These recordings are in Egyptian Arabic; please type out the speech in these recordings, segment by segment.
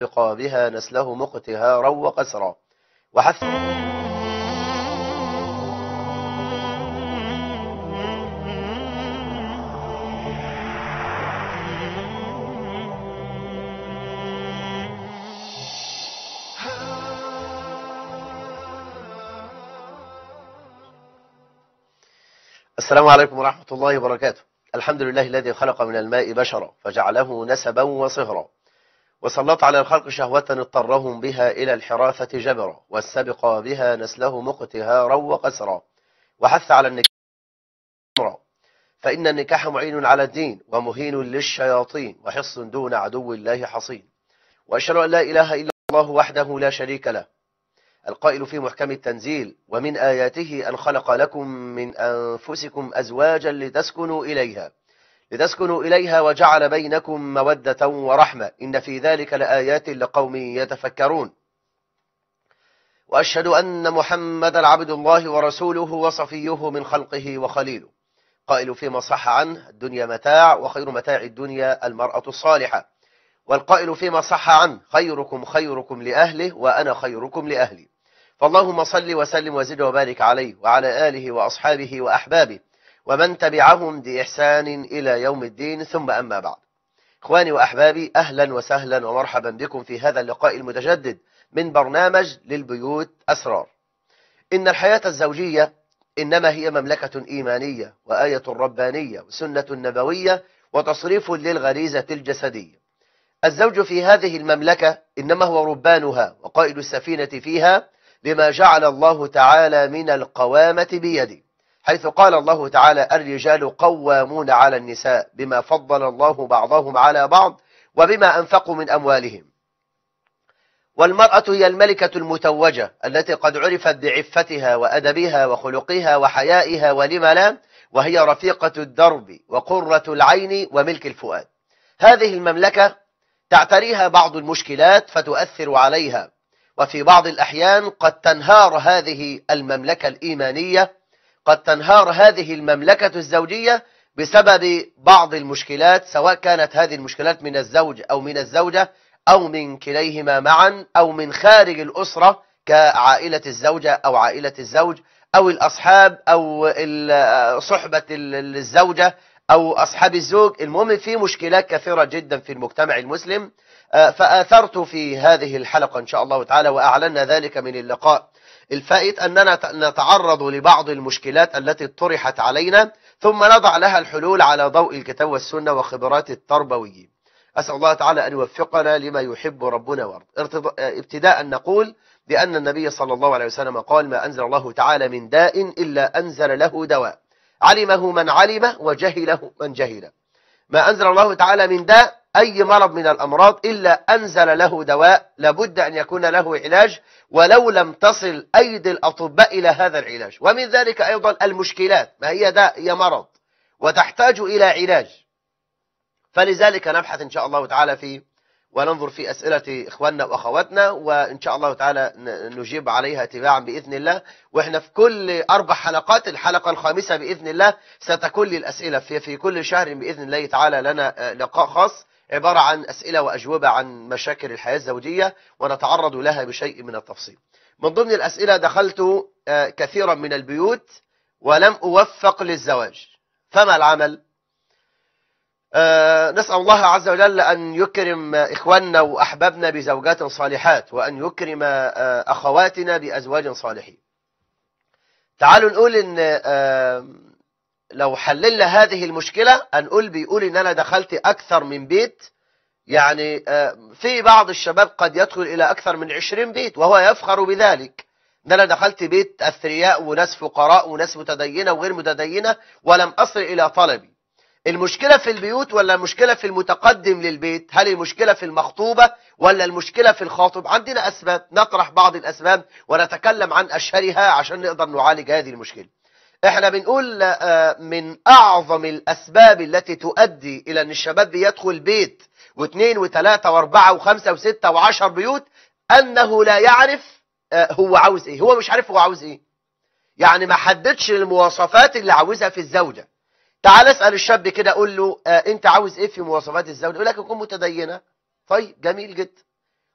بقى بها نسله مقتهارا وقسرا وحث السلام عليكم ورحمة الله وبركاته الحمد لله الذي خلق من الماء بشرا فجعله نسبا وصهرا وسلط على الخلق شهوة اضطرهم بها إلى الحراثة جبرا والسبق بها نسله مقتهارا وقسرا وحث على النكاح فإن النكاح معين على الدين ومهين للشياطين وحص دون عدو الله حصين وأشهد أن لا إله إلا الله وحده لا شريك له القائل في محكم التنزيل ومن آياته أن خلق لكم من أنفسكم أزواجا لتسكنوا إليها لتسكنوا إليها وجعل بينكم مودة ورحمة إن في ذلك لآيات لقوم يتفكرون وأشهد أن محمد عبد الله ورسوله وصفيه من خلقه وخليله قائل فيما صح عنه الدنيا متاع وخير متاع الدنيا المرأة الصالحة والقائل فيما صح عنه خيركم خيركم لأهله وأنا خيركم لأهلي فاللهم صل وسلم وزد وبارك عليه وعلى آله وأصحابه وأحبابه ومن تبعهم بإحسان إلى يوم الدين ثم أما بعد إخواني وأحبابي أهلا وسهلا ومرحبا بكم في هذا اللقاء المتجدد من برنامج للبيوت أسرار إن الحياة الزوجية إنما هي مملكة إيمانية وآية ربانية وسنة نبوية وتصريف للغريزة الجسدية الزوج في هذه المملكة إنما هو ربانها وقائد السفينة فيها لما جعل الله تعالى من القوامة بيده حيث قال الله تعالى الرجال قوامون على النساء بما فضل الله بعضهم على بعض وبما أنفقوا من أموالهم والمرأة هي الملكة المتوجة التي قد عرفت بعفتها وأدبها وخلقها وحيائها ولم لا وهي رفيقة الدرب وقرة العين وملك الفؤاد هذه المملكة تعتريها بعض المشكلات فتؤثر عليها وفي بعض الأحيان قد تنهار هذه المملكة الإيمانية قد تنهار هذه المملكة الزوجية بسبب بعض المشكلات سواء كانت هذه المشكلات من الزوج أو من الزوجة أو من كليهما معا أو من خارج الأسرة كعائلة الزوجة أو عائلة الزوج أو الأصحاب أو صحبة الزوجة أو أصحاب الزوج المهم في مشكلات كثيرة جدا في المجتمع المسلم فآثرت في هذه الحلقة إن شاء الله تعالى وأعلنا ذلك من اللقاء الفائت أننا نتعرض لبعض المشكلات التي طرحت علينا ثم نضع لها الحلول على ضوء الكتاب والسنة وخبرات التربويين أسأل الله تعالى أن يوفقنا لما يحب ربنا وارض ابتداء نقول بأن النبي صلى الله عليه وسلم قال ما أنزل الله تعالى من داء إلا أنزل له دواء علمه من علم وجهله من جهل ما أنزل الله تعالى من داء أي مرض من الأمراض إلا أنزل له دواء لابد أن يكون له علاج ولو لم تصل أيدي الأطباء إلى هذا العلاج ومن ذلك أيضا المشكلات ما هي داء هي مرض وتحتاج إلى علاج فلذلك نبحث إن شاء الله تعالى في وننظر في أسئلة إخواننا وأخواتنا وإن شاء الله تعالى نجيب عليها تباعا بإذن الله وإحنا في كل أربع حلقات الحلقة الخامسة بإذن الله ستكون للأسئلة في, في كل شهر بإذن الله تعالى لنا لقاء خاص عبارة عن أسئلة وأجوبة عن مشاكل الحياة الزوجية ونتعرض لها بشيء من التفصيل من ضمن الأسئلة دخلت كثيرا من البيوت ولم أوفق للزواج فما العمل؟ نسأل الله عز وجل أن يكرم إخواننا وأحبابنا بزوجات صالحات وأن يكرم أخواتنا بأزواج صالحين تعالوا نقول إن لو حللنا هذه المشكلة هنقول بيقول إن أنا دخلت أكثر من بيت يعني في بعض الشباب قد يدخل إلى أكثر من عشرين بيت وهو يفخر بذلك إن أنا دخلت بيت أثرياء وناس فقراء وناس متدينة وغير متدينة ولم أصل إلى طلبي المشكلة في البيوت ولا المشكلة في المتقدم للبيت هل المشكلة في المخطوبة ولا المشكلة في الخاطب عندنا أسباب نطرح بعض الأسباب ونتكلم عن أشهرها عشان نقدر نعالج هذه المشكلة احنا بنقول من أعظم الأسباب التي تؤدي إلى أن الشباب بيدخل بيت واثنين وثلاثة واربعة وخمسة وستة وعشر بيوت أنه لا يعرف هو عاوز إيه هو مش عارف هو عاوز إيه يعني ما حددش المواصفات اللي عاوزها في الزوجة تعال اسأل الشاب كده قول له آه انت عاوز ايه في مواصفات الزوجة يقول لك يكون متدينة طيب جميل جدا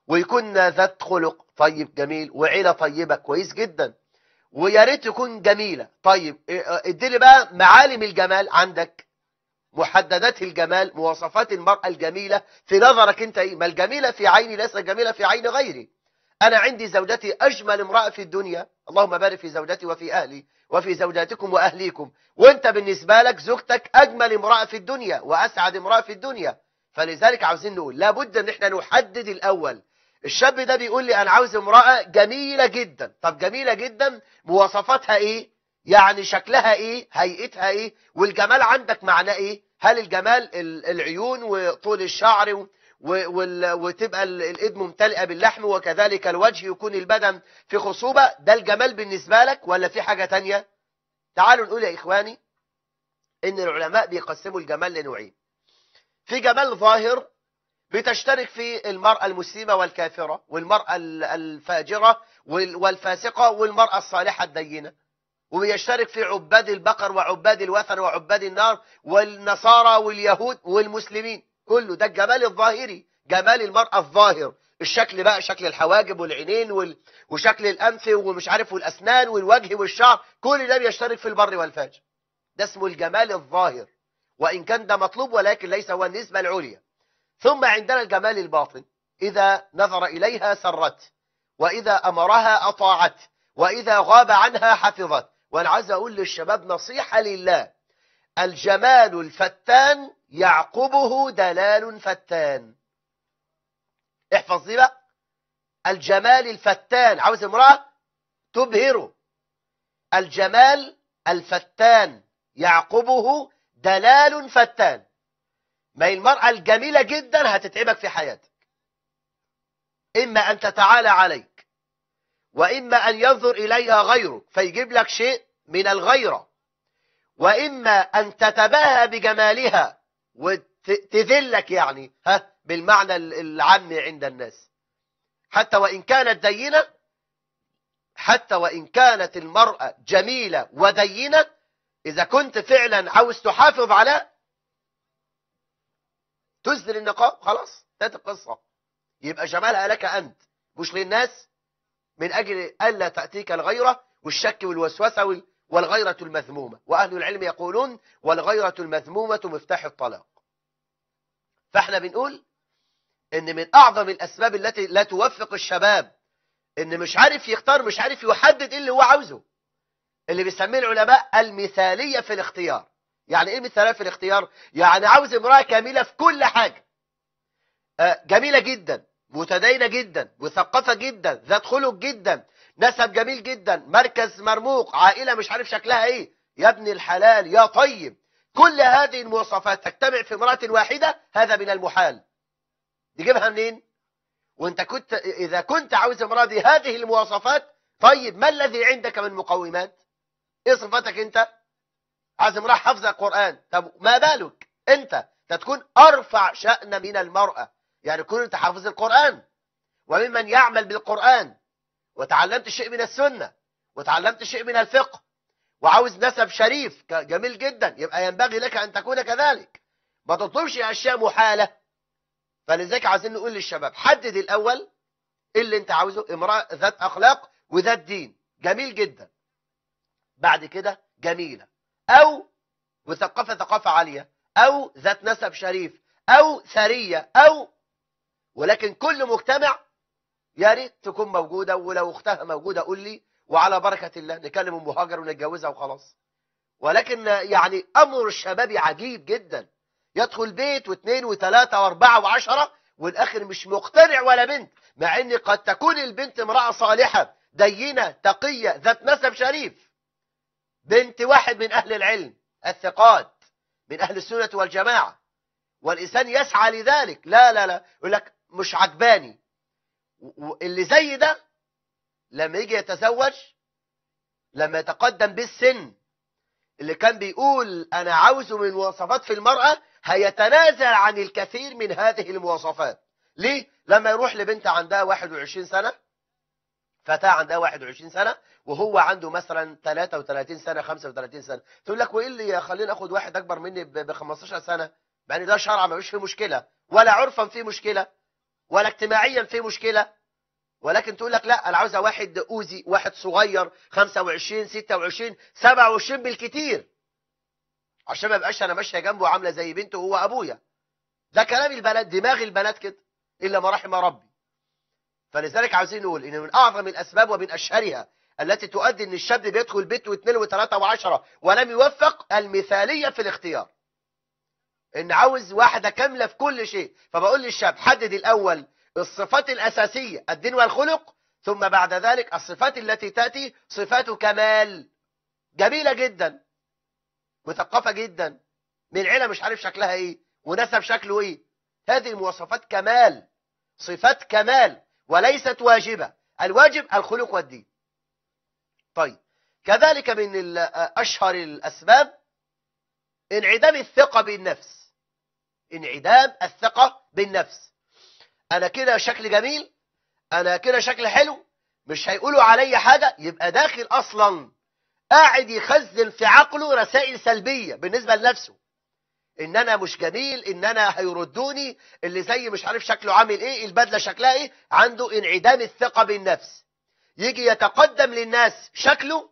ويكون ذات خلق طيب جميل وعيلة طيبة كويس جدا ويا ريت تكون جميلة طيب اديني بقى معالم الجمال عندك محددات الجمال مواصفات المرأة الجميلة في نظرك انت ايه ما الجميلة في عيني ليس جميلة في عين غيري انا عندي زوجتي اجمل امرأة في الدنيا اللهم بارك في زوجتي وفي اهلي وفي زوجاتكم واهليكم وانت بالنسبة لك زوجتك اجمل امرأة في الدنيا واسعد امرأة في الدنيا فلذلك عاوزين نقول لابد ان احنا نحدد الاول الشاب ده بيقول لي انا عاوز امرأة جميلة جدا طب جميلة جدا مواصفاتها ايه يعني شكلها ايه هيئتها ايه والجمال عندك معناه ايه هل الجمال العيون وطول الشعر وتبقى الايد ممتلئه باللحم وكذلك الوجه يكون البدن في خصوبه ده الجمال بالنسبه لك ولا في حاجه تانية تعالوا نقول يا اخواني ان العلماء بيقسموا الجمال لنوعين في جمال ظاهر بتشترك في المرأة المسلمة والكافرة والمرأة الفاجرة والفاسقة والمرأة الصالحة الدينة وبيشترك في عباد البقر وعباد الوثن وعباد النار والنصارى واليهود والمسلمين كله ده الجمال الظاهري جمال المرأة الظاهر الشكل بقى شكل الحواجب والعينين وال... وشكل الأنف ومش عارف والأسنان والوجه والشعر كل ده بيشترك في البر والفاجر ده اسمه الجمال الظاهر وإن كان ده مطلوب ولكن ليس هو النسبة العليا ثم عندنا الجمال الباطن إذا نظر إليها سرت وإذا أمرها أطاعت وإذا غاب عنها حفظت وأنا عايز أقول للشباب نصيحة لله الجمال الفتان يعقبه دلال فتان احفظ دي بقى الجمال الفتان عاوز امرأة تبهره الجمال الفتان يعقبه دلال فتان ما هي المرأة الجميلة جدا هتتعبك في حياتك إما أن تتعالى عليك وإما أن ينظر إليها غيرك فيجيب لك شيء من الغيرة وإما أن تتباهى بجمالها وتذلك يعني ها بالمعنى العام عند الناس حتى وإن كانت دينة حتى وإن كانت المرأة جميلة ودينة إذا كنت فعلا عاوز تحافظ على تزدل النقاب خلاص انتهت القصة يبقى جمالها لك أنت مش للناس من أجل ألا تأتيك الغيرة والشك والوسوسة والغيرة المذمومة وأهل العلم يقولون والغيرة المذمومة مفتاح الطلاق فاحنا بنقول ان من اعظم الاسباب التي لا توفق الشباب ان مش عارف يختار مش عارف يحدد ايه اللي هو عاوزه اللي بيسميه العلماء المثالية في الاختيار يعني ايه مثالية في الاختيار يعني عاوز امرأة كاملة في كل حاجة جميلة جدا متدينة جدا مثقفة جدا ذات خلق جدا نسب جميل جدا مركز مرموق عائلة مش عارف شكلها ايه يا ابن الحلال يا طيب كل هذه المواصفات تجتمع في امرأة واحدة هذا من المحال تجيبها منين وانت كنت اذا كنت عاوز امرأة بهذه المواصفات طيب ما الذي عندك من مقومات ايه صفتك انت عايز امرأة حافظة القرآن طب ما بالك انت تكون ارفع شأن من المرأة يعني كون انت حافظ القرآن وممن يعمل بالقرآن وتعلمت شيء من السنة وتعلمت شيء من الفقه وعاوز نسب شريف جميل جدا يبقى ينبغي لك أن تكون كذلك ما تطلبش أشياء محالة فلذلك عايزين نقول للشباب حدد الأول اللي انت عاوزه امرأة ذات أخلاق وذات دين جميل جدا بعد كده جميلة أو مثقفة ثقافة عالية أو ذات نسب شريف أو ثرية أو ولكن كل مجتمع يا ريت تكون موجودة ولو اختها موجودة قول لي وعلى بركة الله نكلم المهاجر ونتجوزها وخلاص ولكن يعني أمر الشباب عجيب جدا يدخل بيت واثنين وثلاثة واربعة وعشرة والآخر مش مقتنع ولا بنت مع ان قد تكون البنت امرأة صالحة دينة تقية ذات نسب شريف بنت واحد من أهل العلم الثقات من أهل السنة والجماعة والإنسان يسعى لذلك لا لا لا يقول لك مش عجباني اللي زي ده لما يجي يتزوج لما يتقدم بالسن اللي كان بيقول أنا عاوزه من مواصفات في المرأة هيتنازل عن الكثير من هذه المواصفات ليه؟ لما يروح لبنت عندها 21 سنة فتاة عندها 21 سنة وهو عنده مثلا 33 سنة 35 سنة تقول لك وايه اللي يخليني اخد واحد اكبر مني ب 15 سنة يعني ده شرع ما فيه مشكلة ولا عرفا فيه مشكلة ولا اجتماعيا في مشكلة ولكن تقول لك لا انا عاوزة واحد اوزي واحد صغير 25 26 27 بالكتير عشان ما يبقاش انا ماشيه جنبه عامله زي بنته وهو ابويا ده كلام البنات دماغ البنات كده الا ما رحم ربي فلذلك عاوزين نقول ان من اعظم الاسباب ومن اشهرها التي تؤدي ان الشاب بيدخل بيت واثنين وثلاثه وعشره ولم يوفق المثاليه في الاختيار ان عاوز واحده كامله في كل شيء فبقول للشاب حدد الاول الصفات الاساسيه الدين والخلق ثم بعد ذلك الصفات التي تاتي صفات كمال جميله جدا مثقفه جدا من عيله مش عارف شكلها ايه ونسب شكله ايه هذه المواصفات كمال صفات كمال وليست واجبه الواجب الخلق والدين طيب كذلك من اشهر الاسباب انعدام الثقه بالنفس انعدام الثقه بالنفس انا كده شكل جميل انا كده شكل حلو مش هيقولوا عليا حاجه يبقى داخل اصلا قاعد يخزن في عقله رسائل سلبيه بالنسبه لنفسه ان انا مش جميل ان انا هيردوني اللي زي مش عارف شكله عامل ايه البدله شكلها ايه عنده انعدام الثقه بالنفس يجي يتقدم للناس شكله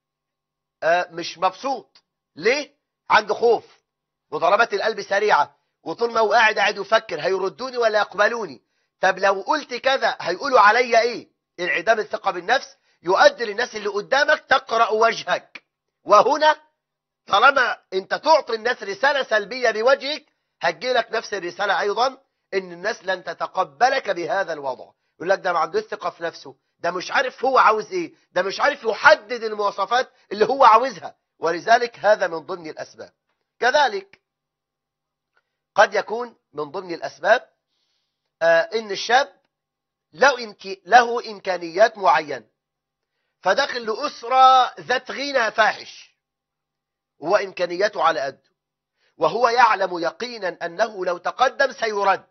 آه مش مبسوط ليه عنده خوف وضربات القلب سريعه وطول ما هو قاعد قاعد يفكر هيردوني ولا يقبلوني طب لو قلت كذا هيقولوا عليا ايه انعدام الثقه بالنفس يؤدي للناس اللي قدامك تقرا وجهك وهنا طالما انت تعطي الناس رساله سلبيه بوجهك هتجي لك نفس الرساله ايضا ان الناس لن تتقبلك بهذا الوضع يقول لك ده ما عندوش ثقه في نفسه ده مش عارف هو عاوز ايه ده مش عارف يحدد المواصفات اللي هو عاوزها ولذلك هذا من ضمن الاسباب كذلك قد يكون من ضمن الاسباب آه ان الشاب له, إمكي له امكانيات معينه فداخل لاسره ذات غنى فاحش وامكانياته على قده وهو يعلم يقينا انه لو تقدم سيرد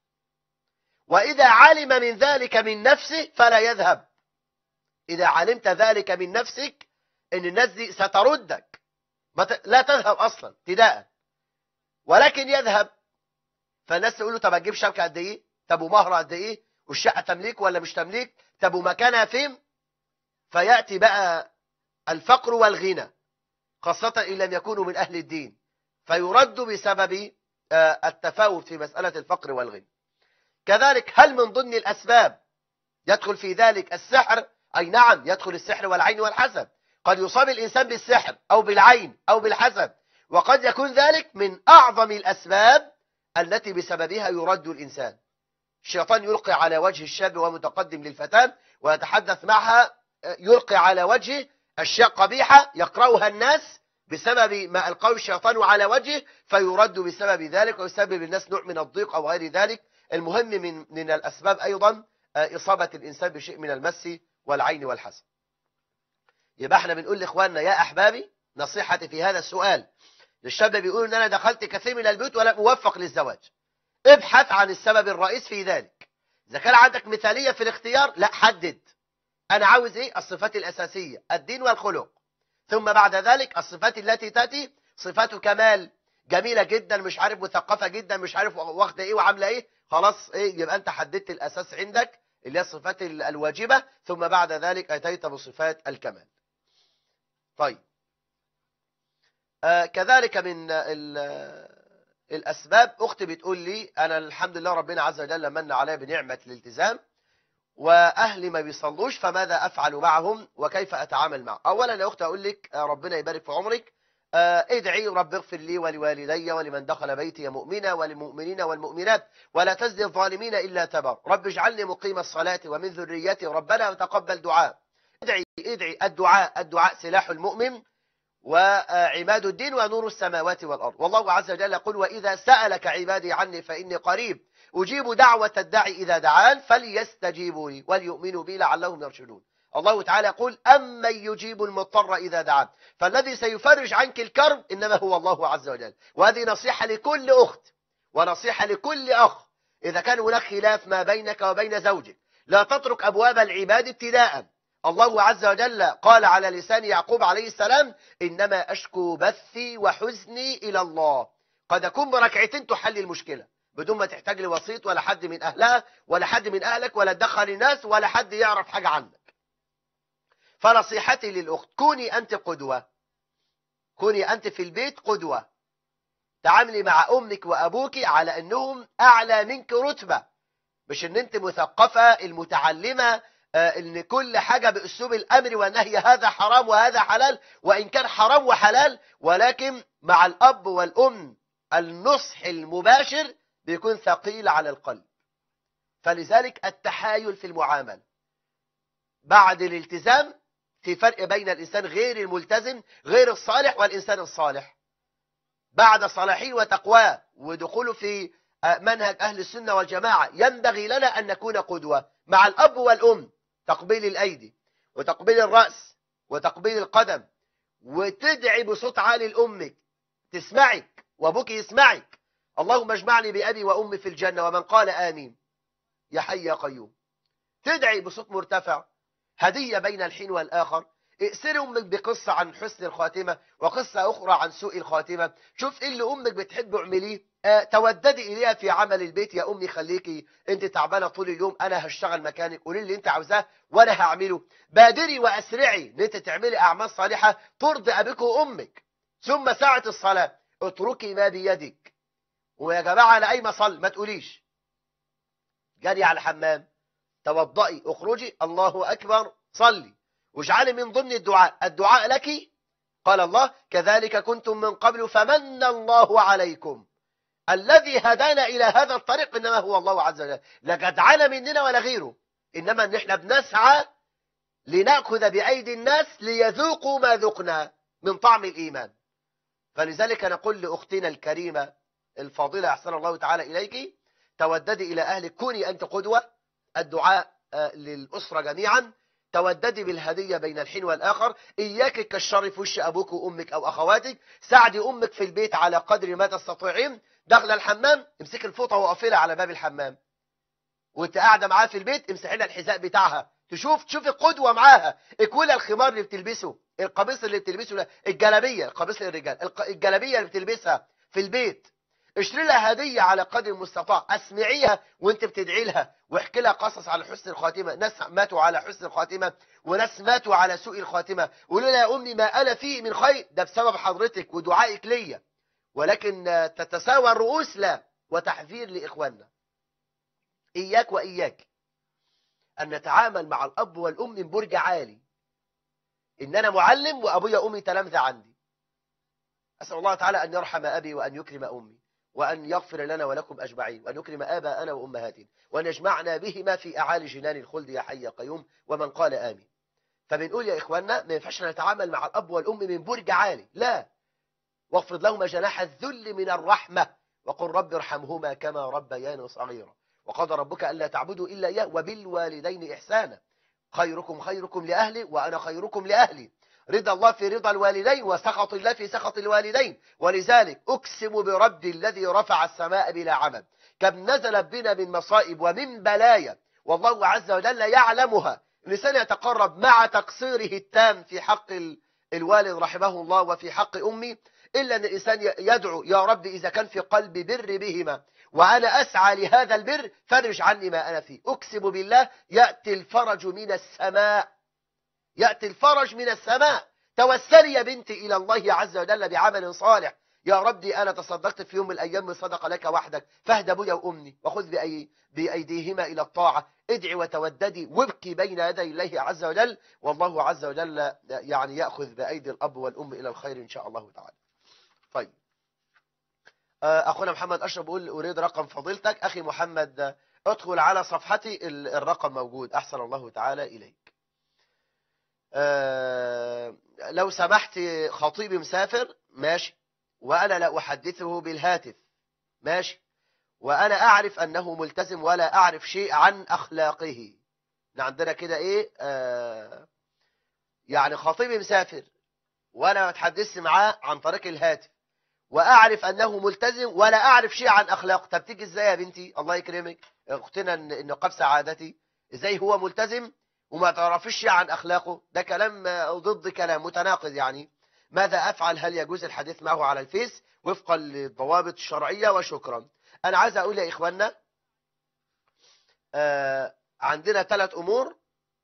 واذا علم من ذلك من نفسه فلا يذهب اذا علمت ذلك من نفسك ان الناس دي ستردك لا تذهب اصلا ابتداء ولكن يذهب فالناس تقول له طب اجيب شبكه قد ايه طب ومهر قد ايه والشقه تمليك ولا مش تمليك طب ومكانها فين فياتي بقى الفقر والغنى خاصه ان لم يكونوا من اهل الدين فيرد بسبب التفاوت في مساله الفقر والغنى كذلك هل من ضمن الاسباب يدخل في ذلك السحر اي نعم يدخل السحر والعين والحسد قد يصاب الانسان بالسحر او بالعين او بالحسد وقد يكون ذلك من اعظم الاسباب التي بسببها يرد الانسان الشيطان يلقي على وجه الشاب ومتقدم للفتاة ويتحدث معها يلقي على وجهه أشياء قبيحة يقرأها الناس بسبب ما ألقاه الشيطان على وجهه فيرد بسبب ذلك ويسبب الناس نوع من الضيق أو غير ذلك المهم من من الأسباب أيضا إصابة الإنسان بشيء من المس والعين والحسد يبقى احنا بنقول لإخواننا يا أحبابي نصيحتي في هذا السؤال للشاب بيقول ان انا دخلت كثير من البيوت ولم اوفق للزواج ابحث عن السبب الرئيس في ذلك اذا كان عندك مثاليه في الاختيار لا حدد انا عاوز ايه الصفات الاساسيه الدين والخلق ثم بعد ذلك الصفات التي تاتي صفات كمال جميله جدا مش عارف مثقفه جدا مش عارف واخده ايه وعامله ايه خلاص ايه يبقى انت حددت الاساس عندك اللي هي الصفات الواجبه ثم بعد ذلك اتيت بصفات الكمال طيب آه كذلك من الأسباب أختي بتقول لي أنا الحمد لله ربنا عز وجل من علي بنعمة الالتزام وأهلي ما بيصلوش فماذا أفعل معهم وكيف أتعامل معهم أولا يا أختي أقول لك ربنا يبارك في عمرك آه ادعي رب اغفر لي ولوالدي ولمن دخل بيتي مؤمنا وللمؤمنين والمؤمنات ولا تزد الظالمين إلا تبر رب اجعلني مقيم الصلاة ومن ذريتي ربنا وتقبل دعاء ادعي ادعي الدعاء الدعاء سلاح المؤمن وعماد الدين ونور السماوات والأرض والله عز وجل يقول وإذا سألك عبادي عني فإني قريب أجيب دعوة الداعي إذا دعان فليستجيبوا لي وليؤمنوا بي لعلهم يرشدون الله تعالى يقول أمن يجيب المضطر إذا دعان فالذي سيفرج عنك الكرب إنما هو الله عز وجل وهذه نصيحة لكل أخت ونصيحة لكل أخ إذا كان هناك خلاف ما بينك وبين زوجك لا تترك أبواب العباد ابتداء الله عز وجل قال على لسان يعقوب عليه السلام إنما أشكو بثي وحزني إلى الله قد أكون بركعتين تحل المشكلة بدون ما تحتاج لوسيط ولا حد من أهلها ولا حد من أهلك ولا تدخل الناس ولا حد يعرف حاجة عنك فنصيحتي للأخت كوني أنت قدوة كوني أنت في البيت قدوة تعاملي مع أمك وأبوك على أنهم أعلى منك رتبة مش أن أنت مثقفة المتعلمة ان كل حاجة باسلوب الامر والنهي هذا حرام وهذا حلال وان كان حرام وحلال ولكن مع الاب والام النصح المباشر بيكون ثقيل على القلب فلذلك التحايل في المعامل بعد الالتزام في فرق بين الإنسان غير الملتزم غير الصالح والإنسان الصالح بعد صلاحه وتقواه ودخوله في منهج أهل السنة والجماعة ينبغي لنا أن نكون قدوة مع الأب والأم تقبيل الأيدي وتقبيل الرأس وتقبيل القدم وتدعي بصوت عالي لأمك تسمعك وأبوك يسمعك اللهم اجمعني بأبي وأمي في الجنة ومن قال آمين يا حي يا قيوم تدعي بصوت مرتفع هدية بين الحين والآخر ائسر أمك بقصة عن حسن الخاتمة وقصة أخرى عن سوء الخاتمة شوف إيه اللي أمك بتحب اعمليه آه توددي إليها في عمل البيت يا أمي خليكي أنت تعبانة طول اليوم أنا هشتغل مكانك قولي اللي أنت عاوزاه وأنا هعمله بادري وأسرعي أن أنت تعملي أعمال صالحة ترضي أبيك وأمك ثم ساعة الصلاة اتركي ما بيدك ويا جماعة أنا أي صل ما تقوليش جري على الحمام توضئي اخرجي الله أكبر صلي واجعلي من ضمن الدعاء الدعاء لك قال الله كذلك كنتم من قبل فمن الله عليكم الذي هدانا إلى هذا الطريق إنما هو الله عز وجل لا جدعنا مننا ولا غيره إنما إن إحنا بنسعى لنأخذ بأيدي الناس ليذوقوا ما ذقنا من طعم الإيمان فلذلك نقول لأختنا الكريمة الفاضلة أحسن الله تعالى إليك توددي إلى أهلك كوني أنت قدوة الدعاء للأسرة جميعا توددي بالهدية بين الحين والآخر إياك كالشر في وش أبوك وأمك أو أخواتك ساعدي أمك في البيت على قدر ما تستطيعين داخل الحمام امسك الفوطة وقفلها على باب الحمام وانت قاعدة معاها في البيت امسحي لها الحذاء بتاعها تشوف تشوفي قدوة معاها اكولا الخمار اللي بتلبسه القميص اللي بتلبسه الجلابية القميص للرجال الجلابية اللي بتلبسها في البيت اشتري لها هدية على قدر المستطاع اسمعيها وانت بتدعي لها واحكي لها قصص على حسن الخاتمة ناس ماتوا على حسن الخاتمة وناس ماتوا على سوء الخاتمة قولوا لها يا أمي ما أنا فيه من خير ده بسبب حضرتك ودعائك ليا ولكن تتساوى الرؤوس لا وتحذير لإخواننا إياك وإياك أن نتعامل مع الأب والأم من برج عالي إن أنا معلم وأبويا وأمي تلامذة عندي أسأل الله تعالى أن يرحم أبي وأن يكرم أمي وأن يغفر لنا ولكم أجمعين وأن يكرم آباءنا وأمهاتنا وأن يجمعنا بهما في أعالي جنان الخلد يا حي يا قيوم ومن قال آمين فبنقول يا إخواننا ما ينفعش نتعامل مع الأب والأم من برج عالي لا واخفض لهما جناح الذل من الرحمة وقل رب ارحمهما كما ربياني صغيرا وقضى ربك ألا تعبدوا إلا إياه وبالوالدين إحسانا خيركم خيركم لأهلي وأنا خيركم لأهلي رضا الله في رضا الوالدين وسخط الله في سخط الوالدين ولذلك أقسم برب الذي رفع السماء بلا عمد كم نزل بنا من مصائب ومن بلايا والله عز وجل يعلمها الإنسان يتقرب مع تقصيره التام في حق الوالد رحمه الله وفي حق أمي إلا أن الإنسان يدعو يا رب إذا كان في قلبي بر بهما وأنا أسعى لهذا البر فرج عني ما أنا فيه أقسم بالله يأتي الفرج من السماء يأتي الفرج من السماء توسلي يا بنتي إلى الله عز وجل بعمل صالح يا ربي أنا تصدقت في يوم من الأيام بصدقة لك وحدك فاهد أبويا وأمي وخذ بأي بأيديهما إلى الطاعة ادعي وتوددي وابكي بين يدي الله عز وجل والله عز وجل يعني يأخذ بأيدي الأب والأم إلى الخير إن شاء الله تعالى طيب أخونا محمد أشرف بيقول أريد رقم فضيلتك أخي محمد ادخل على صفحتي الرقم موجود أحسن الله تعالى إليك أه لو سمحت خطيبي مسافر ماشي وأنا لا أحدثه بالهاتف ماشي وأنا أعرف أنه ملتزم ولا أعرف شيء عن أخلاقه عندنا كده إيه آه يعني خطيبي مسافر وأنا أتحدث معاه عن طريق الهاتف وأعرف أنه ملتزم ولا أعرف شيء عن أخلاقه طب تيجي إزاي يا بنتي الله يكرمك أختنا النقاب سعادتي إزاي هو ملتزم وما تعرفش شيء عن أخلاقه ده كلام ضد كلام متناقض يعني ماذا أفعل هل يجوز الحديث معه على الفيس وفقا للضوابط الشرعية وشكرا انا عايز اقول يا اخواننا آه عندنا ثلاث امور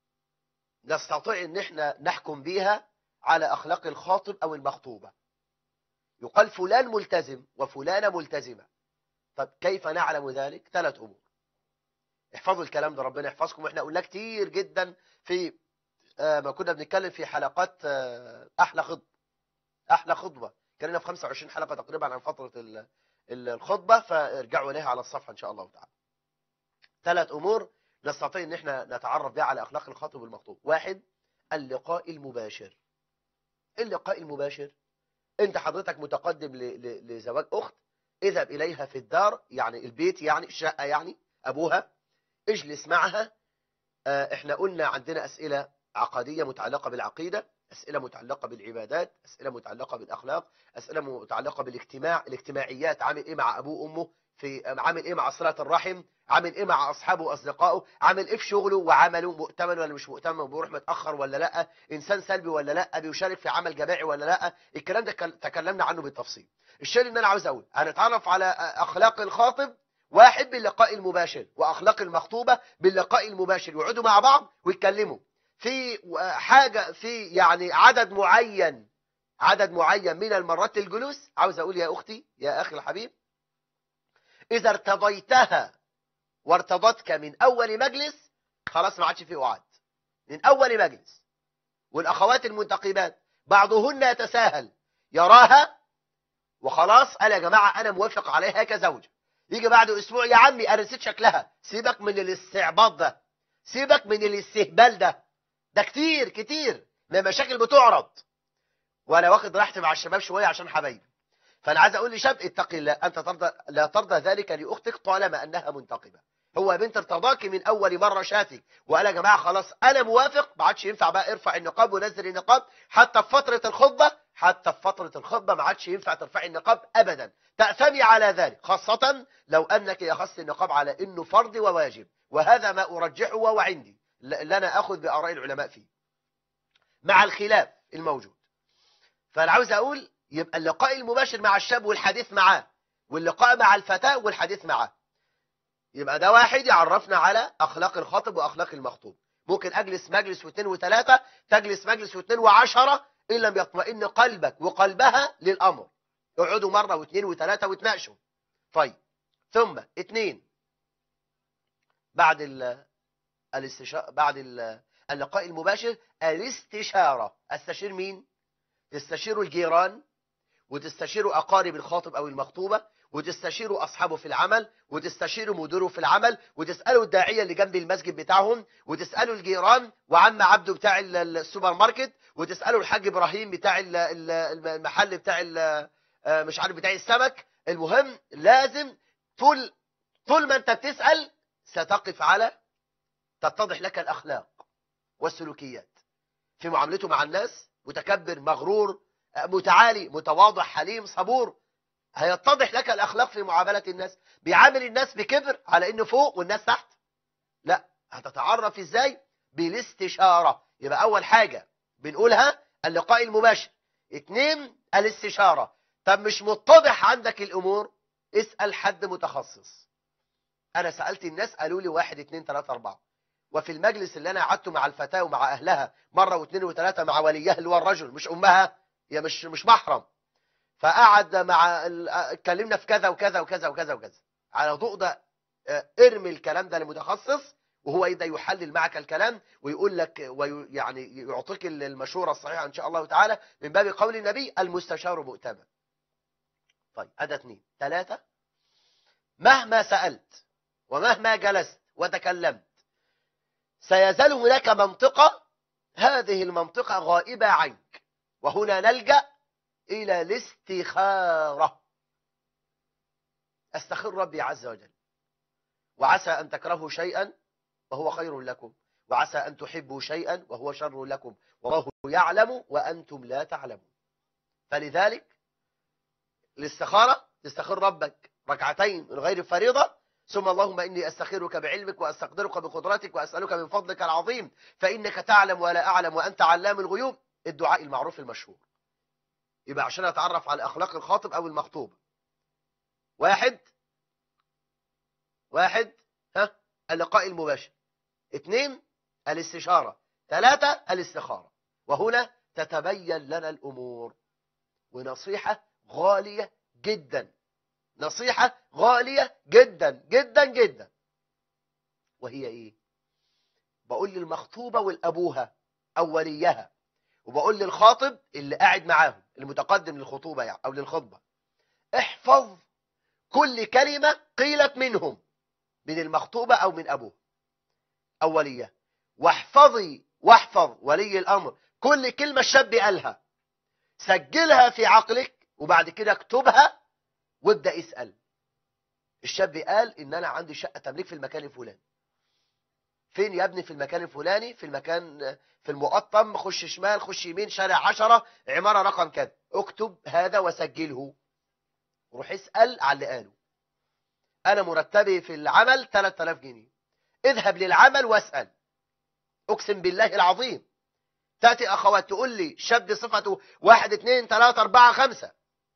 نستطيع ان احنا نحكم بيها على اخلاق الخاطب او المخطوبة يقال فلان ملتزم وفلانة ملتزمة طب كيف نعلم ذلك ثلاث امور احفظوا الكلام ده ربنا يحفظكم واحنا قلنا كتير جدا في آه ما كنا بنتكلم في حلقات آه احلى خطبه احلى خطبه كنا في 25 حلقه تقريبا عن فتره الخطبه فارجعوا اليها على الصفحه ان شاء الله تعالى ثلاث امور نستطيع ان احنا نتعرف بها على اخلاق الخاطب والمخطوب واحد اللقاء المباشر اللقاء المباشر انت حضرتك متقدم لزواج اخت اذهب اليها في الدار يعني البيت يعني الشقه يعني ابوها اجلس معها احنا قلنا عندنا اسئله عقديه متعلقه بالعقيده أسئلة متعلقة بالعبادات أسئلة متعلقة بالأخلاق أسئلة متعلقة بالاجتماع الاجتماعيات عامل إيه مع أبوه وأمه في عامل إيه مع صلة الرحم عامل إيه مع أصحابه وأصدقائه عامل إيه في شغله وعمله مؤتمن ولا مش مؤتمن بيروح متأخر ولا لا إنسان سلبي ولا لا بيشارك في عمل جماعي ولا لا الكلام ده تكلمنا عنه بالتفصيل الشيء اللي أنا عاوز أقول هنتعرف على أخلاق الخاطب واحد باللقاء المباشر وأخلاق المخطوبة باللقاء المباشر يقعدوا مع بعض ويتكلموا في حاجة في يعني عدد معين عدد معين من المرات الجلوس عاوز أقول يا أختي يا أخي الحبيب إذا ارتضيتها وارتضتك من أول مجلس خلاص ما عادش فيه وعد من أول مجلس والأخوات المنتقبات بعضهن يتساهل يراها وخلاص قال يا جماعة أنا موافق عليها كزوجة يجي بعد أسبوع يا عمي أنا نسيت شكلها سيبك من الاستعباط ده سيبك من الاستهبال ده ده كتير كتير من مشاكل بتعرض وانا واخد راحتي مع الشباب شويه عشان حبايبي فانا عايز اقول لشاب اتقي الله انت ترضى لا ترضى ذلك لاختك طالما انها منتقبه هو بنت ارتضاك من اول مره شاتك وقال يا جماعه خلاص انا موافق ما عادش ينفع بقى ارفع النقاب ونزل النقاب حتى في فتره الخطبه حتى في فتره الخطبه ما عادش ينفع ترفعي النقاب ابدا تاثمي على ذلك خاصه لو انك يخص النقاب على انه فرض وواجب وهذا ما ارجحه وهو عندي اللي انا اخذ باراء العلماء فيه مع الخلاف الموجود فانا عاوز اقول يبقى اللقاء المباشر مع الشاب والحديث معاه واللقاء مع الفتاة والحديث معاه يبقى ده واحد يعرفنا على اخلاق الخاطب واخلاق المخطوب ممكن اجلس مجلس واثنين وثلاثة تجلس مجلس واثنين وعشرة ان لم يطمئن قلبك وقلبها للامر اقعدوا مرة واثنين وثلاثة وتناقشوا طيب ثم اثنين بعد الاستشارة بعد اللقاء المباشر الاستشارة استشير مين تستشيروا الجيران وتستشيروا أقارب الخاطب أو المخطوبة وتستشيروا أصحابه في العمل وتستشيروا مديره في العمل وتسألوا الداعية اللي جنب المسجد بتاعهم وتسألوا الجيران وعم عبده بتاع السوبر ماركت وتسألوا الحاج إبراهيم بتاع المحل بتاع مش عارف بتاع السمك المهم لازم طول طول ما انت بتسأل ستقف على تتضح لك الأخلاق والسلوكيات في معاملته مع الناس متكبر مغرور متعالي متواضع حليم صبور هيتضح لك الأخلاق في معاملة الناس بيعامل الناس بكبر على إنه فوق والناس تحت لا هتتعرف إزاي بالاستشارة يبقى أول حاجة بنقولها اللقاء المباشر اتنين الاستشارة طب مش متضح عندك الأمور اسأل حد متخصص أنا سألت الناس قالوا لي واحد اتنين تلاتة أربعة وفي المجلس اللي أنا قعدته مع الفتاة ومع أهلها مرة واثنين وثلاثة مع وليها اللي هو الرجل مش أمها هي مش مش محرم فقعد مع اتكلمنا في كذا وكذا وكذا وكذا وكذا على ضوء ده ارمي الكلام ده لمتخصص وهو يبدا يحلل معك الكلام ويقول لك ويعني يعطيك المشوره الصحيحه ان شاء الله تعالى من باب قول النبي المستشار مؤتمن. طيب ادى اثنين ثلاثه مهما سالت ومهما جلست وتكلمت سيزال هناك منطقه هذه المنطقه غائبه عنك وهنا نلجا إلى الاستخارة أستخر ربي عز وجل وعسى أن تكرهوا شيئا وهو خير لكم وعسى أن تحبوا شيئا وهو شر لكم والله يعلم وأنتم لا تعلمون فلذلك الاستخارة تستخر ربك ركعتين من غير فريضة ثم اللهم إني أستخيرك بعلمك وأستقدرك بقدرتك وأسألك من فضلك العظيم فإنك تعلم ولا أعلم وأنت علام الغيوب الدعاء المعروف المشهور يبقى عشان اتعرف على اخلاق الخاطب او المخطوب واحد واحد ها اللقاء المباشر اثنين الاستشارة ثلاثة الاستخارة وهنا تتبين لنا الأمور ونصيحة غالية جدا نصيحة غالية جدا جدا جدا وهي ايه بقول للمخطوبة والأبوها أو وليها وبقول للخاطب اللي قاعد معاهم المتقدم للخطوبة يعني أو للخطبة احفظ كل كلمة قيلت منهم من المخطوبة أو من أبوه أو وليه واحفظي واحفظ ولي الأمر كل كلمة الشاب قالها سجلها في عقلك وبعد كده اكتبها وابدأ اسأل الشاب قال ان انا عندي شقة تمليك في المكان الفلاني فين يا ابني في المكان الفلاني في المكان في المقطم خش شمال خش يمين شارع عشرة عمارة رقم كذا اكتب هذا وسجله روح اسأل على اللي قاله انا مرتبي في العمل 3000 جنيه اذهب للعمل واسأل اقسم بالله العظيم تأتي اخوات تقول لي شاب صفته واحد اثنين ثلاثة اربعة خمسة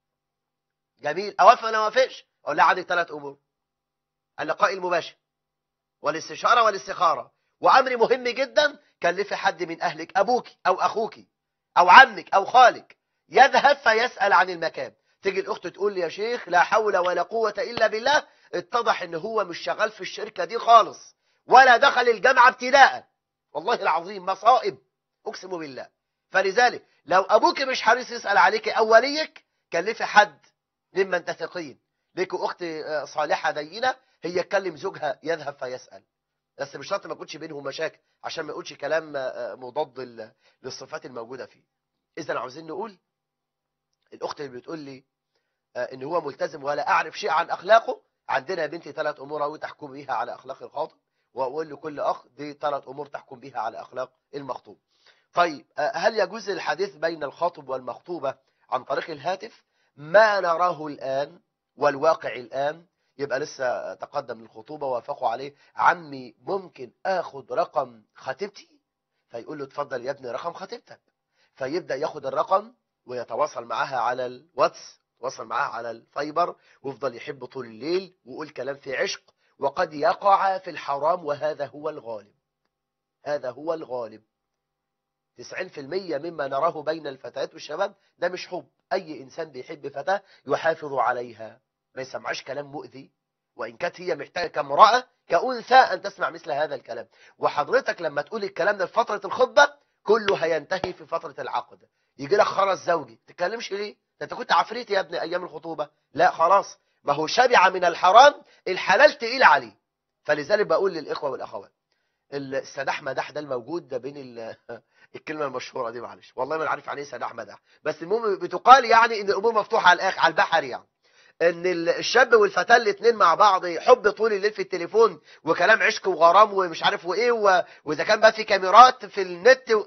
جميل اوافق ولا ما اوافقش اقول لها عندك ثلاث امور اللقاء المباشر والاستشارة والاستخارة وامر مهم جدا كلفي حد من اهلك ابوك او اخوك او عمك او خالك يذهب فيسأل عن المكان تيجي الاخت تقول لي يا شيخ لا حول ولا قوة الا بالله اتضح ان هو مش شغال في الشركة دي خالص ولا دخل الجامعة ابتداء والله العظيم مصائب اقسم بالله فلذلك لو ابوك مش حريص يسأل عليك او وليك كلفي حد ممن تثقين ليك اخت صالحة دينة هي تكلم زوجها يذهب فيسأل بس مش شرط ما يكونش بينهم مشاكل عشان ما يقولش كلام مضاد للصفات الموجودة فيه اذا عاوزين نقول الاخت اللي بتقول لي ان هو ملتزم ولا اعرف شيء عن اخلاقه عندنا يا بنتي ثلاث امور او تحكم بها على اخلاق الخاطب واقول لكل اخ دي ثلاث امور تحكم بها على اخلاق المخطوب طيب هل يجوز الحديث بين الخاطب والمخطوبة عن طريق الهاتف ما نراه الآن والواقع الآن يبقى لسه تقدم للخطوبة وافقوا عليه عمي ممكن اخد رقم خطيبتي فيقول له اتفضل يا ابني رقم خطيبتك فيبدأ ياخد الرقم ويتواصل معاها على الواتس يتواصل معاها على الفايبر ويفضل يحب طول الليل ويقول كلام في عشق وقد يقع في الحرام وهذا هو الغالب هذا هو الغالب 90% مما نراه بين الفتيات والشباب ده مش حب أي إنسان بيحب فتاة يحافظ عليها ما يسمعش كلام مؤذي وإن كانت هي محتاجة كامرأة كأنثى أن تسمع مثل هذا الكلام وحضرتك لما تقول الكلام ده في فترة الخطبة كله هينتهي في فترة العقد يجي لك خرس زوجي تتكلمش ليه انت كنت عفريت يا ابني أيام الخطوبة لا خلاص ما هو شبع من الحرام الحلال تقيل عليه فلذلك بقول للإخوة والأخوات السداح مداح ده الموجود ده بين الكلمة المشهورة دي معلش والله ما عارف يعني ايه سداح مداح بس المهم بتقال يعني ان الامور مفتوحة على الاخر على البحر يعني ان الشاب والفتاة الاثنين مع بعض حب طول الليل في التليفون وكلام عشق وغرام ومش عارف وايه و... واذا كان بقى في كاميرات في النت و...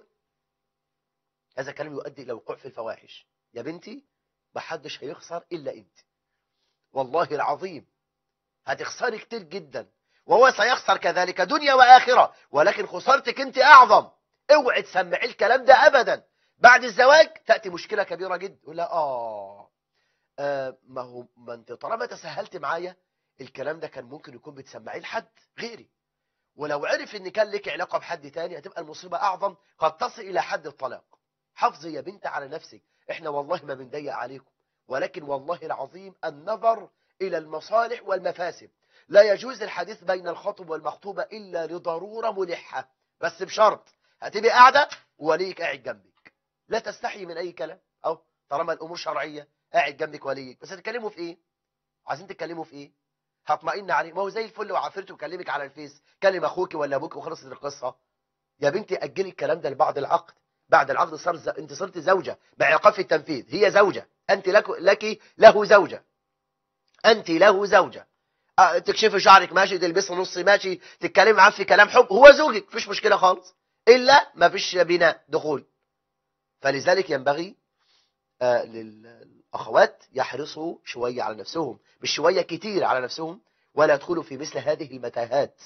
هذا كلام يؤدي الى وقوع في الفواحش يا بنتي ما حدش هيخسر الا انت والله العظيم هتخسري كتير جدا وهو سيخسر كذلك دنيا واخره ولكن خسارتك انت اعظم اوعي تسمعي الكلام ده ابدا بعد الزواج تاتي مشكله كبيره جدا يقول لها اه آه ما هو ما انت طالما تسهلت معايا الكلام ده كان ممكن يكون بتسمعيه لحد غيري ولو عرف ان كان لك علاقه بحد تاني هتبقى المصيبه اعظم قد تصل الى حد الطلاق حافظي يا بنت على نفسك احنا والله ما بنضيق عليكم ولكن والله العظيم النظر الى المصالح والمفاسد لا يجوز الحديث بين الخطب والمخطوبه الا لضروره ملحه بس بشرط هتبقى قاعده ووليك قاعد جنبك لا تستحي من اي كلام او طالما الامور شرعيه قاعد جنبك وليك بس هتتكلموا في ايه عايزين تتكلموا في ايه هطمئن عليه ما هو زي الفل وعافرته وكلمك على الفيس كلم اخوك ولا ابوك وخلصت القصه يا بنتي اجلي الكلام ده لبعد العقد بعد العقد صار ز... انت صرت زوجه مع ايقاف التنفيذ هي زوجه انت لك لك له زوجه انت له زوجه أه تكشفي شعرك ماشي تلبسي نص ماشي تتكلمي معاه في كلام حب هو زوجك مفيش مشكله خالص الا ما فيش بناء دخول فلذلك ينبغي آه للاخوات يحرصوا شويه على نفسهم مش شويه كتير على نفسهم ولا يدخلوا في مثل هذه المتاهات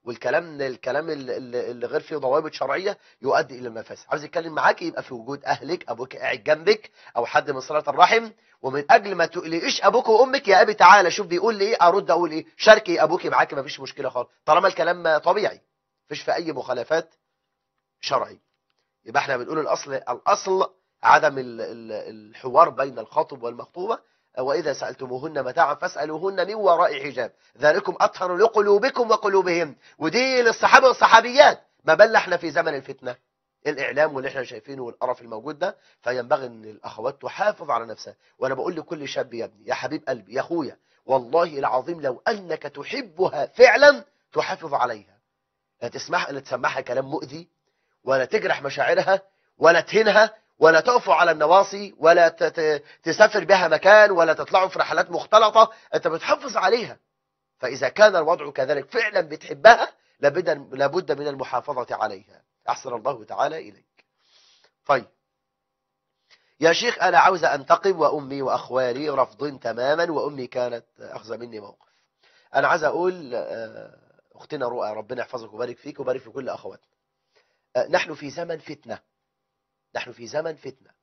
والكلام الكلام ال- ال- اللي غير فيه ضوابط شرعيه يؤدي الى المفاسد عاوز يتكلم معاك يبقى في وجود اهلك ابوك قاعد جنبك او حد من صله الرحم ومن اجل ما تقلقيش ابوك وامك يا ابي تعالى شوف بيقول لي ايه ارد اقول ايه شاركي ابوك معاكي مفيش مشكله خالص طالما الكلام طبيعي مفيش في اي مخالفات شرعيه يبقى احنا بنقول الاصل الاصل عدم ال- ال- الحوار بين الخاطب والمخطوبه واذا سالتموهن متاعا فاسالوهن من وراء حجاب ذلكم اطهر لقلوبكم وقلوبهم ودي للصحابه والصحابيات ما بل احنا في زمن الفتنه الاعلام واللي احنا شايفينه والقرف الموجود ده فينبغي ان الاخوات تحافظ على نفسها وانا بقول لكل شاب يا ابني يا حبيب قلبي يا اخويا والله العظيم لو انك تحبها فعلا تحافظ عليها لا تسمح لا تسمعها كلام مؤذي ولا تجرح مشاعرها ولا تهينها ولا تقفوا على النواصي ولا ت- ت- تسافر بها مكان ولا تطلعوا في رحلات مختلطة انت بتحافظ عليها فإذا كان الوضع كذلك فعلا بتحبها لابد لابد من المحافظة عليها أحسن الله تعالى إليك طيب يا شيخ أنا عاوز أنتقم وأمي وأخوالي رفض تماما وأمي كانت أخذ مني موقف أنا عايز أقول آه، أختنا رؤى ربنا يحفظك ويبارك فيك ويبارك في كل أخواتنا آه، نحن في زمن فتنة نحن في زمن فتنة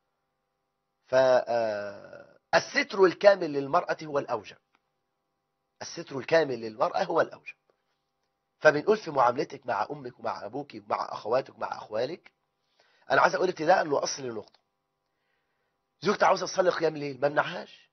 فالستر الكامل للمرأة هو الأوجب الستر الكامل للمرأة هو الأوجب فبنقول في معاملتك مع أمك ومع أبوك ومع أخواتك ومع أخوالك أنا عايز أقول ابتداء لأصل النقطة زوجتي عاوزة تصلي قيام الليل ما منعهاش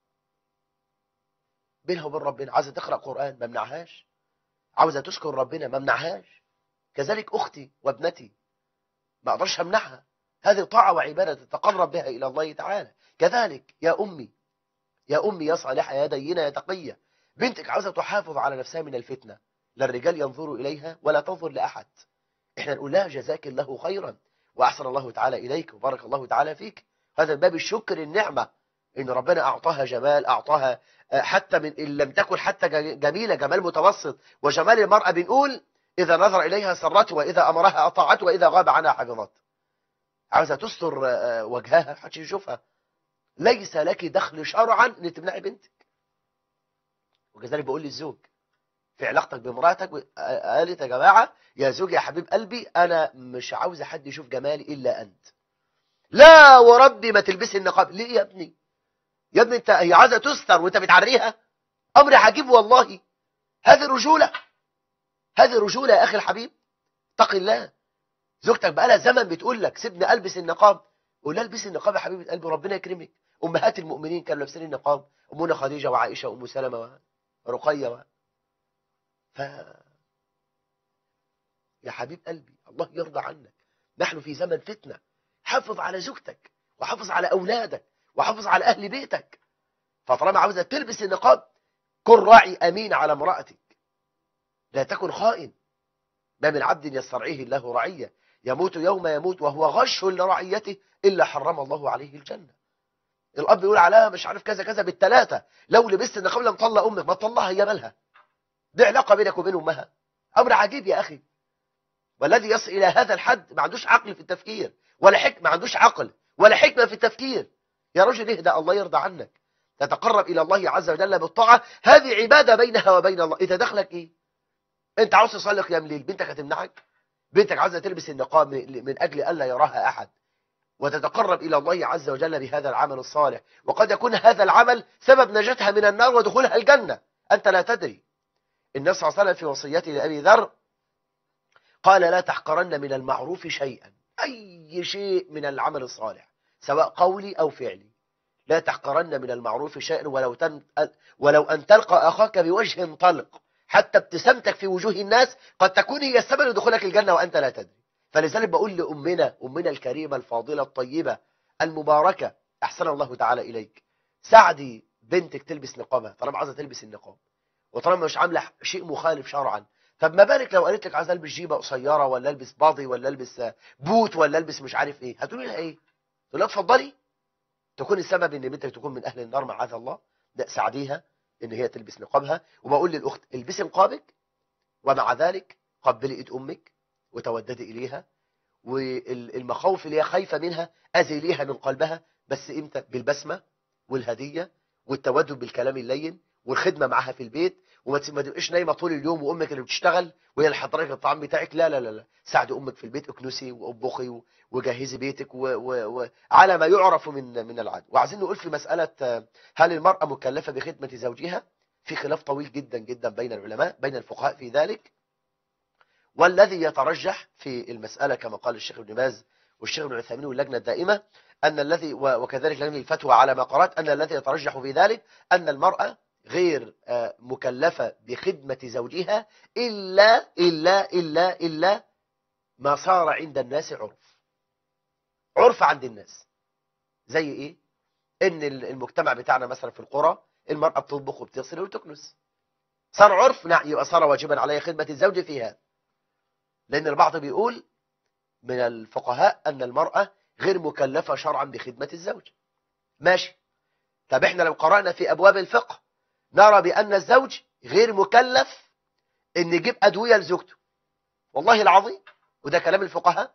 بينها وبين ربنا عاوزة تقرأ قرآن ما منعهاش عاوزة تشكر ربنا ما منعهاش كذلك أختي وابنتي ما أقدرش أمنعها هذه طاعة وعبادة تتقرب بها إلى الله تعالى كذلك يا أمي يا أمي يا صالحة يا دينة يا تقية بنتك عاوزة تحافظ على نفسها من الفتنة لا الرجال ينظروا إليها ولا تنظر لأحد إحنا نقول لها جزاك الله خيرا وأحسن الله تعالى إليك وبارك الله تعالى فيك هذا باب الشكر النعمة إن ربنا أعطاها جمال أعطاها آه، حتى من إن لم تكن حتى ج- جميلة جمال متوسط وجمال المرأة بنقول إذا نظر إليها سرته وإذا أمرها أطاعته وإذا غاب عنها حفظته عاوزة تستر آه، وجهها محدش يشوفها ليس لك دخل شرعا ان تمنعي بنتك وكذلك بقول للزوج في علاقتك بمراتك و- آه، قالت يا جماعة يا زوجي يا حبيب قلبي أنا مش عاوزة حد يشوف جمالي إلا أنت لا وربي ما تلبسي النقاب ليه يا ابني يا ابني انت هي عايزة تستر وانت بتعريها أمر عجيب والله هذه رجولة هذه رجولة يا أخي الحبيب اتق الله زوجتك بقالها زمن بتقول لك سيبني ألبس النقاب قول لها البسي النقاب يا حبيبة قلبي ربنا يكرمك أمهات المؤمنين كانوا لابسين النقاب أمنا خديجة وعائشة وأم سلمة ورقية و... ف يا حبيب قلبي الله يرضى عنك نحن في زمن فتنة حافظ على زوجتك وحافظ على أولادك وحافظ على أهل بيتك فطالما عاوزة تلبس النقاب كن راعي أمين على امرأتك لا تكن خائن ما من عبد يسترعيه الله رعية يموت يوم يموت وهو غش لرعيته إلا حرم الله عليه الجنة الأب يقول عليها مش عارف كذا كذا بالثلاثة لو لبست النقاب لم تطلق أمك ما تطلقها هي مالها دي علاقة بينك وبين أمها أمر عجيب يا أخي والذي يصل إلى هذا الحد ما عندوش عقل في التفكير ولا حكمة ما عندوش عقل ولا حكمة في التفكير يا رجل اهدى الله يرضى عنك تتقرب إلى الله عز وجل بالطاعة هذه عبادة بينها وبين الله إذا دخلك إيه أنت عاوز تصلي قيام ليل بنتك هتمنعك بنتك عاوزة تلبس النقاب من من أجل ألا يراها أحد وتتقرب إلى الله عز وجل بهذا العمل الصالح وقد يكون هذا العمل سبب نجاتها من النار ودخولها الجنة أنت لا تدري النبي صلى الله عليه وسلم في وصيته لأبي ذر قال لا تحقرن من المعروف شيئا أي شيء من العمل الصالح سواء قولي أو فعلي لا تحقرن من المعروف شيئا ولو, تن ولو أن تلقى أخاك بوجه طلق حتى ابتسامتك في وجوه الناس قد تكون هي السبب لدخولك الجنة وأنت لا تدري فلذلك بقول لأمنا أمنا الكريمة الفاضلة الطيبة المباركة أحسن الله تعالى إليك ساعدي بنتك تلبس نقابها طالما عايزة تلبس النقاب وطالما مش عاملة شيء مخالف شرعا طب ما بالك لو قالت لك عايز البس جيبه قصيره ولا البس باضي ولا البس بوت ولا البس مش عارف ايه هتقولي لها ايه تقول لها اتفضلي تكون السبب ان بنتك تكون من اهل النار معاذ الله لا ساعديها ان هي تلبس نقابها وبقول للاخت البسي نقابك ومع ذلك قبلي ايد امك وتوددي اليها والمخاوف اللي هي خايفه منها ازيليها من قلبها بس امتى بالبسمه والهديه والتودد بالكلام اللين والخدمه معاها في البيت وما ت- ما تبقيش نايمه طول اليوم وامك اللي بتشتغل وهي اللي حضرتك الطعام بتاعك لا لا لا لا ساعدي امك في البيت اكنسي واطبخي و- وجهزي بيتك و- و- و- على ما يعرف من من العدل وعايزين نقول في مساله آه، هل المراه مكلفه بخدمه زوجها في خلاف طويل جدا جدا بين العلماء بين الفقهاء في ذلك والذي يترجح في المساله كما قال الشيخ ابن باز والشيخ ابن عثيمين واللجنه الدائمه ان الذي و- وكذلك لجنه الفتوى على ما قرات ان الذي يترجح في ذلك ان المراه غير آه، مكلفة بخدمة زوجها إلا إلا إلا إلا ما صار عند الناس عرف عرف عند الناس زي إيه إن المجتمع بتاعنا مثلا في القرى المرأة بتطبخ وبتغسل وتكنس صار عرف نعم يبقى صار واجبا عليها خدمة الزوج فيها لأن البعض بيقول من الفقهاء أن المرأة غير مكلفة شرعا بخدمة الزوج ماشي طب احنا لو قرأنا في أبواب الفقه نرى بأن الزوج غير مكلف ان يجيب أدوية لزوجته والله العظيم وده كلام الفقهاء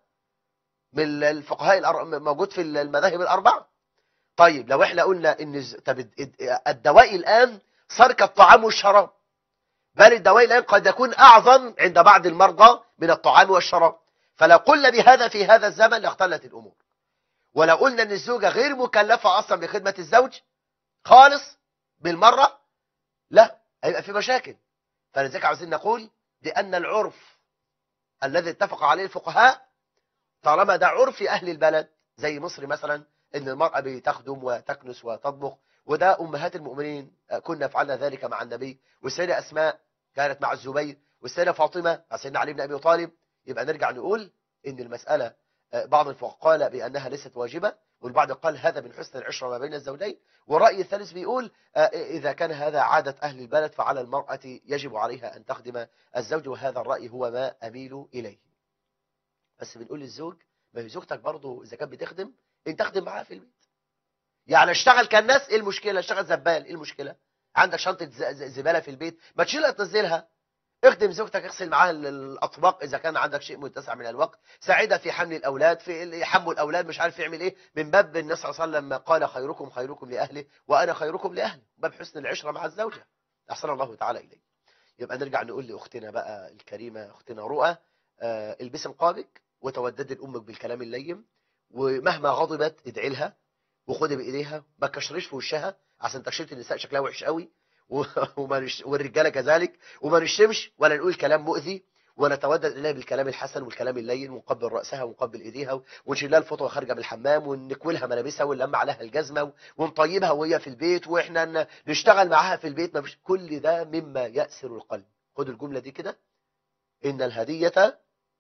من الفقهاء الأر- موجود في المذاهب الأربعة طيب لو احنا قلنا ان ز- طب الد- الدواء الآن صار كالطعام والشراب بل الدواء الآن قد يكون أعظم عند بعض المرضى من الطعام والشراب فلو قلنا بهذا في هذا الزمن لاختلت الأمور ولو قلنا ان الزوجة غير مكلفة أصلا بخدمة الزوج خالص بالمرة لا هيبقى في مشاكل فلذلك عاوزين نقول بأن العرف الذي اتفق عليه الفقهاء طالما ده عرف أهل البلد زي مصر مثلا ان المرأة بتخدم وتكنس وتطبخ وده أمهات المؤمنين كنا فعلنا ذلك مع النبي والسيدة أسماء كانت مع الزبير والسيدة فاطمة مع سيدنا علي بن أبي طالب يبقى نرجع نقول ان المسألة بعض الفقهاء قال بأنها ليست واجبة والبعض قال هذا من حسن العشرة ما بين الزوجين والرأي الثالث بيقول آه، إذا كان هذا عادة أهل البلد فعلى المرأة يجب عليها أن تخدم الزوج وهذا الرأي هو ما أميل إليه بس بنقول للزوج ما هي زوجتك برضه إذا كانت بتخدم أنت تخدم معاها في البيت يعني اشتغل كالناس إيه المشكلة اشتغل زبال إيه المشكلة عندك شنطة ز- ز- زبالة في البيت ما تشيلها تنزلها اخدم زوجتك اغسل معاها ال- الاطباق اذا كان عندك شيء متسع من الوقت ساعدها في حمل الاولاد في ال- يحمل الاولاد مش عارف يعمل ايه من باب النبي صلى الله عليه وسلم قال خيركم خيركم لاهله وانا خيركم لاهلي باب حسن العشره مع الزوجه احسن الله تعالى اليه يبقى نرجع نقول لاختنا بقى الكريمه اختنا رؤى آه، البسي نقابك وتوددي لامك بالكلام اللين ومهما غضبت ادعي لها وخدي بايديها ما تكشريش في وشها عشان تكشيره النساء شكلها وحش قوي و- وما نش- والرجاله كذلك وما نشتمش ولا نقول كلام مؤذي ونتودد اليها بالكلام الحسن والكلام اللين ونقبل راسها ونقبل ايديها ونشيل لها الفطوه خارجه من الحمام ونكولها ملابسها ونلم عليها الجزمه ونطيبها وهي في البيت واحنا ن- نشتغل معاها في البيت ما فيش كل ده مما يأسر القلب خد الجمله دي كده ان الهديه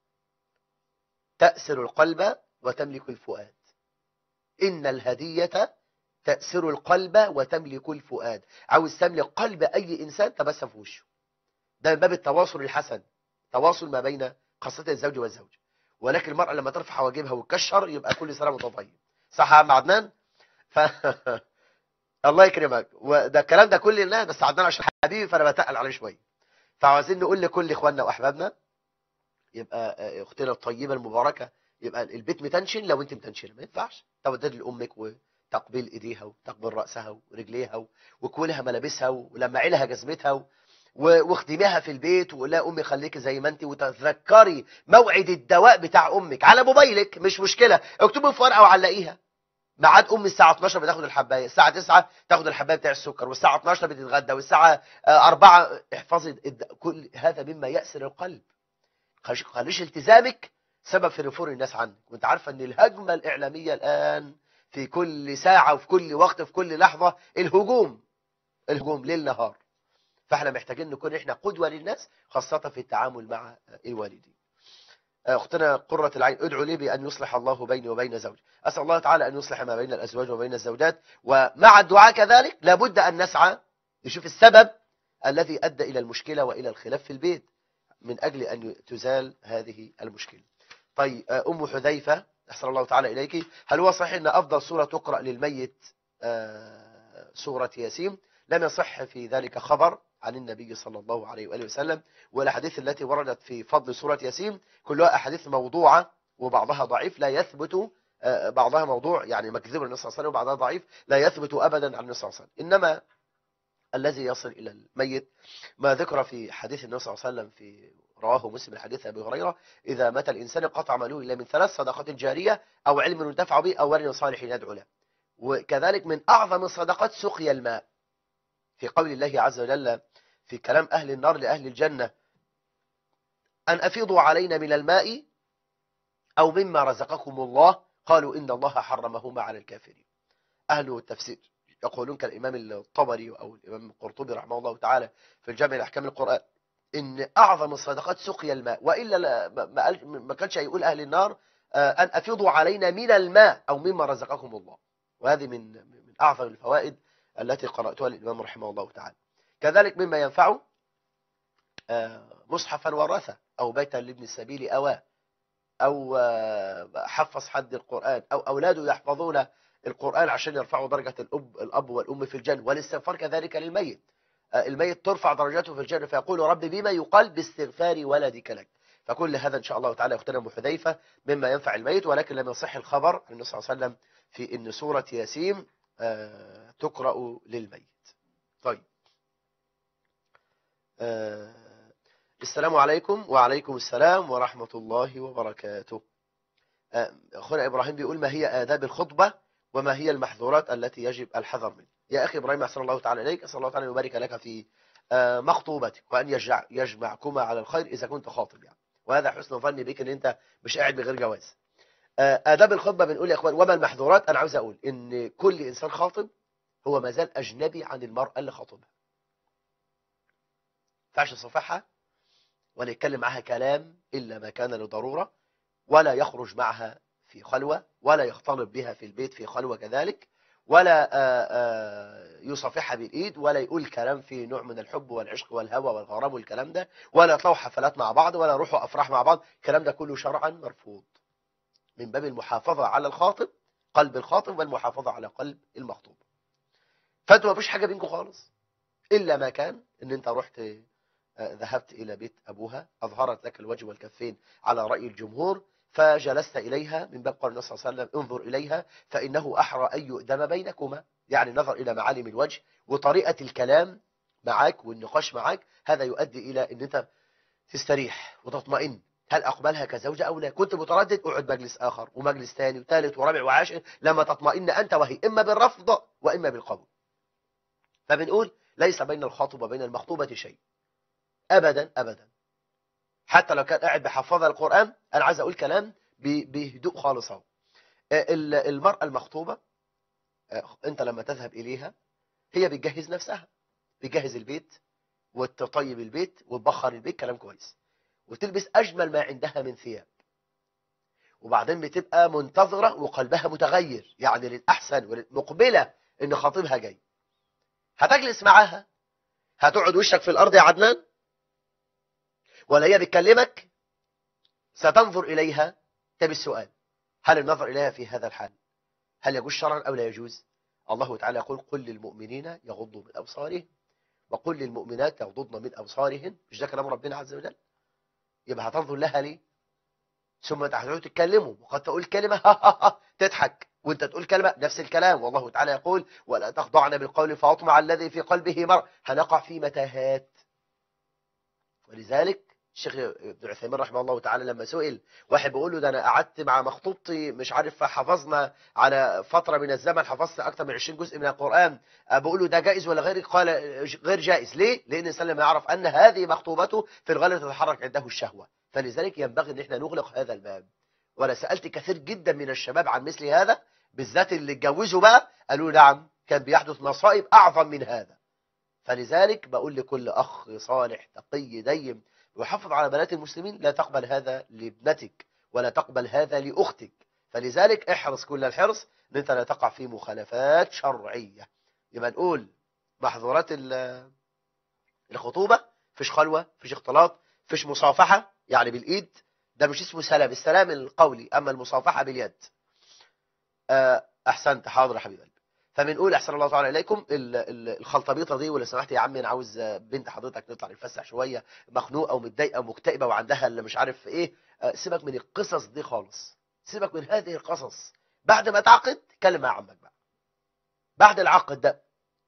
تأسر القلب وتملك الفؤاد ان الهديه تأسر القلب وتملك الفؤاد عاوز تملك قلب أي إنسان تبسم في وشه ده من باب التواصل الحسن تواصل ما بين خاصة الزوج والزوج ولكن المرأة لما ترفع حواجبها وتكشر يبقى كل سنة وانت طيب صح يا عم عدنان ف... الله يكرمك وده الكلام ده كل الناس بس عدنان عشان حبيبي فانا بتقل عليه شويه فعاوزين نقول لكل اخواننا واحبابنا يبقى آه، اختنا الطيبه المباركه يبقى البيت متنشن لو انت متنشنه ما ينفعش تودد لامك وتقبيل ايديها وتقبيل راسها ورجليها و- وكولها ملابسها ولمعي لها جزمتها و- و- واخدميها في البيت وقول لها امي خليكي زي ما انت وتذكري موعد الدواء بتاع امك على موبايلك مش مشكله اكتبي في ورقه وعلقيها ميعاد ام الساعه 12 بتاخد الحبايه الساعه 9 تاخد الحبايه بتاع السكر والساعه 12 بتتغدى والساعه آه، 4 احفظي الد- كل هذا مما يأسر القلب خليش خليش التزامك سبب في نفور الناس عنك وانت عارفه ان الهجمه الاعلاميه الان في كل ساعه وفي كل وقت في كل لحظه الهجوم الهجوم ليل نهار فاحنا محتاجين نكون احنا قدوه للناس خاصه في التعامل مع الوالدين اختنا قرة العين ادعو لي بأن يصلح الله بيني وبين زوجي أسأل الله تعالى أن يصلح ما بين الأزواج وبين الزوجات ومع الدعاء كذلك لابد أن نسعى نشوف السبب الذي أدى إلى المشكلة وإلى الخلاف في البيت من أجل أن تزال هذه المشكلة طيب آه، أم حذيفة أحسن الله تعالى إليك هل هو صحيح أن أفضل سورة تقرأ للميت آه، سورة ياسين لم يصح في ذلك خبر عن النبي صلى الله عليه وآله وسلم والأحاديث التي وردت في فضل سورة ياسين كلها أحاديث موضوعة وبعضها ضعيف لا يثبت آه، بعضها موضوع يعني مكذوب النبي صلى الله عليه وسلم وبعضها ضعيف لا يثبت أبدا عن النبي صلى الله عليه وسلم إنما الذي يصل إلى الميت ما ذكر في حديث النبي صلى الله عليه وسلم في رواه مسلم حديث أبي هريرة إذا مات الإنسان قطع عمله إلا من ثلاث صدقات جارية أو علم ينتفع به أو ولد صالح يدعو له وكذلك من أعظم الصدقات سقي الماء في قول الله عز وجل في كلام أهل النار لأهل الجنة أن أفيضوا علينا من الماء أو مما رزقكم الله قالوا إن الله حرمهما على الكافرين أهل التفسير يقولون كالإمام الطبري أو الإمام القرطبي رحمه الله تعالى في الجامع لأحكام القرآن إن أعظم الصدقات سقي الماء وإلا لا ما, قال ما كانش هيقول أهل النار أن أفيضوا علينا من الماء أو مما رزقكم الله وهذه من من أعظم الفوائد التي قرأتها للإمام رحمه الله تعالى كذلك مما ينفعه مصحفا ورثه أو بيتا لابن السبيل أواه أو حفظ حد القرآن أو أولاده يحفظون القرآن عشان يرفعوا درجة الأب, الأب والأم في الجنة والاستغفار كذلك للميت الميت ترفع درجاته في الجنة فيقول رب بما يقال باستغفار ولدك لك فكل هذا إن شاء الله تعالى يختنا أبو حذيفة مما ينفع الميت ولكن لم يصح الخبر عن النبي صلى الله عليه وسلم في أن سورة ياسين تقرأ للميت طيب السلام عليكم وعليكم السلام ورحمة الله وبركاته أخونا إبراهيم بيقول ما هي آداب الخطبة وما هي المحظورات التي يجب الحذر منها يا أخي إبراهيم أحسن الله تعالى إليك أسأل الله تعالى أن يبارك لك في مخطوبتك وأن يجمع يجمعكما على الخير إذا كنت خاطب يعني وهذا حسن ظني بك أن أنت مش قاعد بغير جواز آداب الخطبة بنقول يا أخوان وما المحظورات أنا عاوز أقول إن كل إنسان خاطب هو ما زال أجنبي عن المرأة اللي خاطبها فعش يصافحها ولا يتكلم معها كلام إلا ما كان لضرورة ولا يخرج معها في خلوة ولا يختلط بها في البيت في خلوة كذلك ولا يصافحها بالإيد ولا يقول كلام في نوع من الحب والعشق والهوى والغرام والكلام ده ولا يطلعوا حفلات مع بعض ولا يروحوا أفراح مع بعض الكلام ده كله شرعا مرفوض من باب المحافظة على الخاطب قلب الخاطب والمحافظة على قلب المخطوب فانتوا ما فيش حاجة بينكم خالص إلا ما كان ان انت رحت ذهبت إلى بيت أبوها أظهرت لك الوجه والكفين على رأي الجمهور فجلست إليها من باب قول النبي صلى الله عليه وسلم انظر إليها فإنه أحرى أن يؤدم بينكما يعني نظر إلى معالم الوجه وطريقة الكلام معك والنقاش معك هذا يؤدي إلى أن أنت تستريح وتطمئن هل أقبلها كزوجة أو لا كنت متردد أقعد مجلس آخر ومجلس ثاني وثالث ورابع وعاشر لما تطمئن أنت وهي إما بالرفض وإما بالقبول فبنقول ليس بين الخاطب وبين المخطوبة شيء أبدا أبدا حتى لو كان قاعد بحفظها القرآن أنا عايز أقول كلام بهدوء خالص اهو المرأة المخطوبة أنت لما تذهب إليها هي بتجهز نفسها بتجهز البيت وتطيب البيت وتبخر البيت كلام كويس وتلبس أجمل ما عندها من ثياب وبعدين بتبقى منتظرة وقلبها متغير يعني للأحسن ومقبلة إن خطيبها جاي هتجلس معاها هتقعد وشك في الأرض يا عدنان ولا هي بتكلمك ستنظر إليها طب السؤال هل النظر إليها في هذا الحال هل يجوز شرعا أو لا يجوز الله تعالى يقول قل للمؤمنين يغضوا من أبصارهم وقل للمؤمنات يغضضن من أبصارهن مش ده كلام ربنا عز وجل يبقى هتنظر لها ليه ثم تحتاجوا تتكلموا وقد تقول كلمة ها ها ها تضحك وانت تقول كلمة نفس الكلام والله تعالى يقول ولا تخضعن بالقول فاطمع الذي في قلبه مر هنقع في متاهات ولذلك الشيخ ابن عثيمين رحمه الله تعالى لما سئل واحد بيقول له ده انا قعدت مع مخطوبتي مش عارف حفظنا على فتره من الزمن حفظت اكثر من 20 جزء من القران بقول له ده جائز ولا غير قال غير جائز ليه لان الانسان لما يعرف ان هذه مخطوبته في الغالب تتحرك عنده الشهوه فلذلك ينبغي ان احنا نغلق هذا الباب وانا سالت كثير جدا من الشباب عن مثل هذا بالذات اللي اتجوزوا بقى قالوا نعم كان بيحدث مصائب اعظم من هذا فلذلك بقول لكل اخ صالح تقي ديم ويحافظ على بنات المسلمين لا تقبل هذا لابنتك ولا تقبل هذا لأختك فلذلك احرص كل الحرص ان انت لا تقع في مخالفات شرعية يبقى نقول محظورات الخطوبة فيش خلوة فيش اختلاط فيش مصافحة يعني بالإيد ده مش اسمه سلام السلام القولي أما المصافحة باليد أحسنت حاضر يا حبيب قلبي فبنقول احسن الله تعالى اليكم الخلطبيطه دي ولا سمحت يا عمي انا عاوز بنت حضرتك نطلع نتفسح شويه مخنوقه ومتضايقه ومكتئبه وعندها اللي مش عارف ايه سيبك من القصص دي خالص سيبك من هذه القصص بعد ما تعقد اتكلم مع عمك بقى بعد العقد ده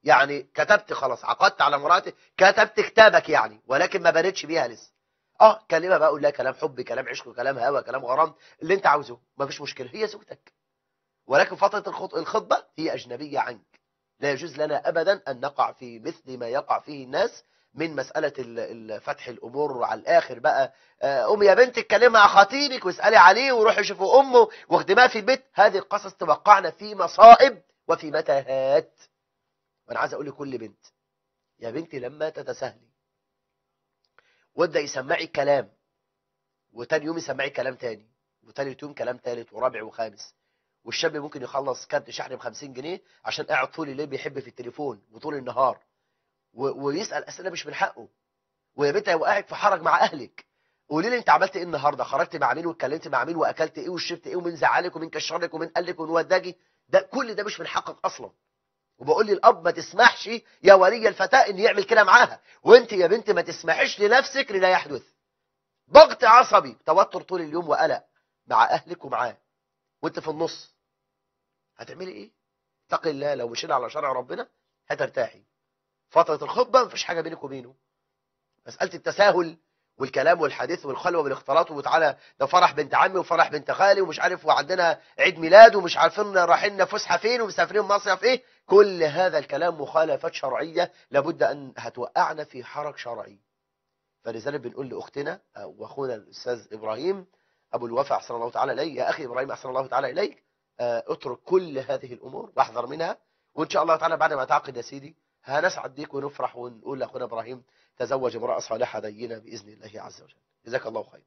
يعني كتبت خلاص عقدت على مراتي كتبت كتابك يعني ولكن ما بنتش بيها لسه اه كلمه بقى اقول لها كلام حب كلام عشق كلام هوى كلام غرام اللي انت عاوزه ما فيش مشكله هي زوجتك ولكن فتره الخط... الخطبه هي اجنبيه عنك لا يجوز لنا ابدا ان نقع في مثل ما يقع فيه الناس من مسألة ال- ال- فتح الأمور على الآخر بقى آه، أم يا بنت اتكلمي مع خطيبك واسألي عليه وروحي شوفوا أمه واخدمها في البيت هذه القصص توقعنا في مصائب وفي متاهات وأنا عايز أقول لكل بنت يا بنتي لما تتساهلي وابدأ يسمعي كلام وتاني يوم يسمعي كلام تاني وتالت يوم كلام تالت ورابع وخامس والشاب ممكن يخلص كارت شحن ب 50 جنيه عشان قاعد طول الليل بيحب في التليفون وطول النهار و- ويسأل أسئلة مش من حقه ويا بنت هيبقى قاعد في حرج مع أهلك قولي لي انت عملت ايه النهارده خرجت مع مين واتكلمت مع مين واكلت ايه وشربت ايه ومين زعلك ومين كشرك ومين قال لك ومين وداكي ده كل ده مش من حقك اصلا وبقول لي الاب ما تسمحش يا ولي الفتاه ان يعمل كده معاها وانت يا بنت ما تسمحيش لنفسك للا يحدث ضغط عصبي توتر طول اليوم وقلق مع اهلك ومعاه وانت في النص هتعملي ايه اتقي الله لو مشينا على شرع ربنا هترتاحي فتره الخطبه مفيش حاجه بينك وبينه مساله التساهل والكلام والحديث والخلوه والاختلاط وتعالى ده فرح بنت عمي وفرح بنت خالي ومش عارف وعندنا عيد ميلاد ومش عارفين رايحين فسحه فين ومسافرين مصيف ايه كل هذا الكلام مخالفات شرعيه لابد ان هتوقعنا في حرج شرعي فلذلك بنقول لاختنا واخونا الاستاذ ابراهيم ابو الوفا احسن الله تعالى اليه يا اخي ابراهيم احسن الله تعالى اليك آه، اترك كل هذه الامور واحذر منها وان شاء الله تعالى بعد ما تعقد يا سيدي هنسعد بيك ونفرح ونقول لاخونا ابراهيم تزوج امراه صالحه دينه باذن الله عز وجل جزاك الله خير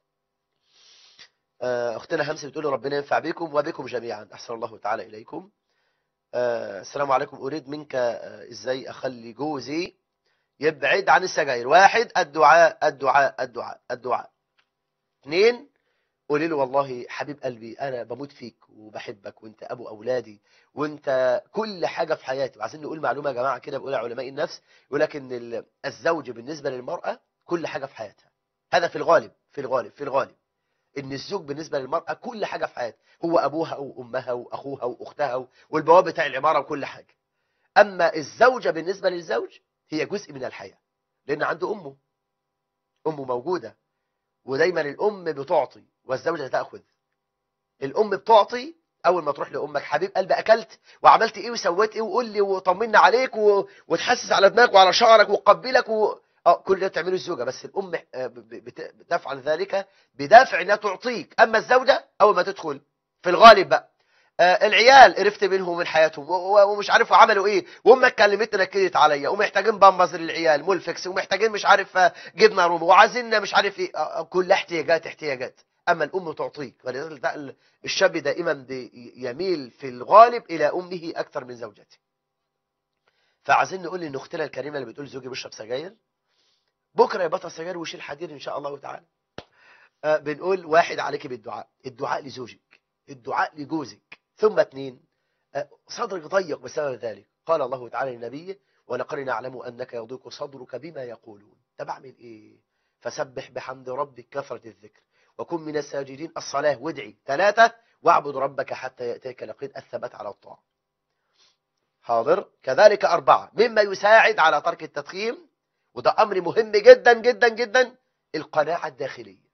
آه، اختنا همسه بتقول ربنا ينفع بكم وبكم جميعا احسن الله تعالى اليكم آه، السلام عليكم اريد منك آه، ازاي اخلي جوزي يبعد عن السجاير واحد الدعاء الدعاء الدعاء الدعاء اثنين قولي له والله حبيب قلبي انا بموت فيك وبحبك وانت ابو اولادي وانت كل حاجه في حياتي وعايزين نقول معلومه يا جماعه كده بيقولها علماء النفس يقول لك ان ال- الزوج بالنسبه للمراه كل حاجه في حياتها هذا في الغالب في الغالب في الغالب ان الزوج بالنسبه للمراه كل حاجه في حياتها هو ابوها وامها واخوها واختها والبواب بتاع العماره وكل حاجه اما الزوجه بالنسبه للزوج هي جزء من الحياه لان عنده امه امه موجوده ودايما الام بتعطي والزوجه تاخذ الام بتعطي اول ما تروح لامك حبيب قلبي اكلت وعملت ايه وسويت ايه وقول لي وطمنا عليك و... وتحسس على دماغك وعلى شعرك وقبلك و... اه كل ده بتعمله الزوجه بس الام آه، ب- ب- بت- بتفعل ذلك بدافع انها تعطيك اما الزوجه اول ما تدخل في الغالب بقى آه، العيال قرفت منهم من حياتهم و- و- ومش عارف عملوا ايه وامك كلمتني نكدت عليا ومحتاجين بامبز للعيال مولفكس ومحتاجين مش عارف آه، جبنه رومي وعايزين مش عارف ايه آه، آه، كلها احتياجات احتياجات اما الام تعطيك ولذلك ده ال- الشاب دائما بي- يميل في الغالب الى امه اكثر من زوجته فعايزين نقول ان اختنا الكريمه اللي بتقول زوجي بيشرب سجاير بكره يبطل سجاير ويشيل حديد ان شاء الله تعالى آه، بنقول واحد عليك بالدعاء الدعاء لزوجك الدعاء لجوزك ثم اثنين آه، صدرك ضيق بسبب ذلك قال الله تعالى لنبيه ولقد نعلم انك يضيق صدرك بما يقولون طب اعمل ايه فسبح بحمد ربك كثرة الذكر وكن من الساجدين الصلاة وادعي ثلاثة واعبد ربك حتى يأتيك اليقين الثبات على الطاعة حاضر كذلك أربعة مما يساعد على ترك التدخين وده أمر مهم جدا جدا جدا القناعة الداخلية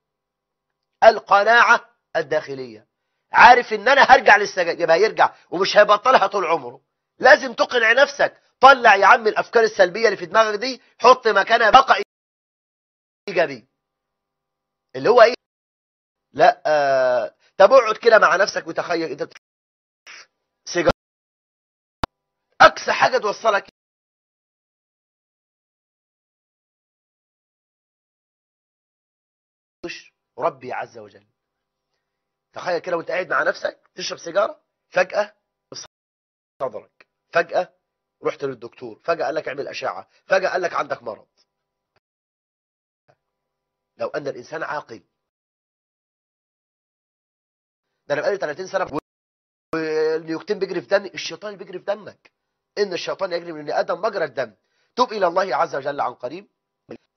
القناعة الداخلية عارف ان انا هرجع للسجاير يبقى هيرجع ومش هيبطلها طول عمره لازم تقنع نفسك طلع يا عم الافكار السلبيه اللي في دماغك دي حط مكانها بقى ايجابي اللي هو ايه لا آه... طب اقعد كده مع نفسك وتخيل انت بت- سيجاره اقصى حاجه توصلك ربي عز وجل تخيل كده وانت قاعد مع نفسك تشرب سيجاره فجاه صدرك فجاه رحت للدكتور فجاه قال لك اعمل اشعه فجاه قال لك عندك مرض لو ان الانسان عاقل ده انا بقالي 30 سنه والنيوكتين بيجري في دمي الشيطان بيجري في دمك ان الشيطان يجري من ابن ادم مجرى الدم توب الى الله عز وجل عن قريب